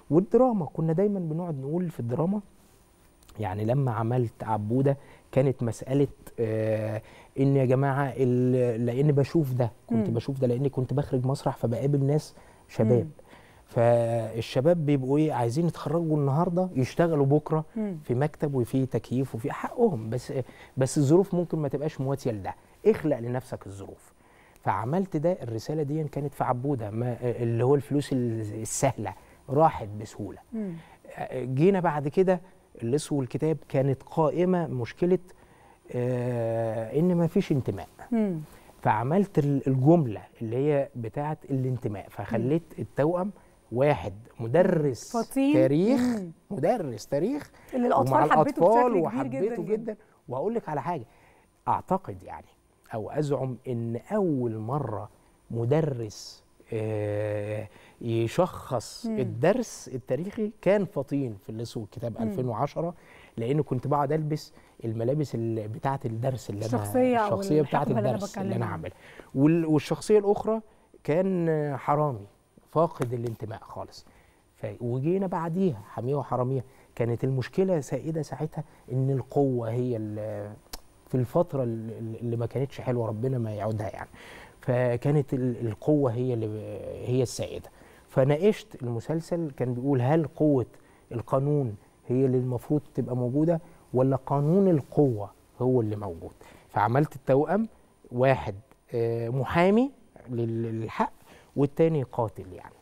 والدراما كنا دايما بنقعد نقول في الدراما يعني لما عملت عبوده كانت مساله آه ان يا جماعه ال- لان بشوف ده كنت مم. بشوف ده لاني كنت بخرج مسرح فبقابل ناس شباب مم. فالشباب بيبقوا ايه عايزين يتخرجوا النهارده يشتغلوا بكره مم. في مكتب وفي تكييف وفي حقهم بس بس الظروف ممكن ما تبقاش مواتيه لده اخلق لنفسك الظروف فعملت ده الرساله دي كانت في عبوده ما اللي هو الفلوس السهله راحت بسهوله مم. جينا بعد كده اللص والكتاب كانت قائمه مشكله آه ان ما فيش انتماء مم. فعملت ال- الجمله اللي هي بتاعه الانتماء فخليت التوأم واحد مدرس فطين. تاريخ مم. مدرس تاريخ اللي الأطفال ومع حبته بشكل الاطفال كبير وحبيته جداً جدا, وهقول لك على حاجه اعتقد يعني او ازعم ان اول مره مدرس آه، يشخص مم. الدرس التاريخي كان فطين في اللص والكتاب مم. 2010 لان كنت بقعد البس الملابس اللي بتاعه الدرس اللي الشخصية انا أو الشخصيه بتاعه الحقبة اللي أنا الدرس اللي بتكلم انا عنها. عاملها وال- والشخصيه الاخرى كان آه، حرامي فاقد الانتماء خالص ف... وجينا بعديها حميه وحراميه كانت المشكله سائده ساعتها ان القوه هي ال- في الفتره ال- اللي ما كانتش حلوه ربنا ما يعودها يعني فكانت ال- القوه هي اللي هي السائده فناقشت المسلسل كان بيقول هل قوه القانون هي اللي المفروض تبقى موجوده ولا قانون القوه هو اللي موجود فعملت التوأم واحد آه، محامي لل- للحق والتاني قاتل يعني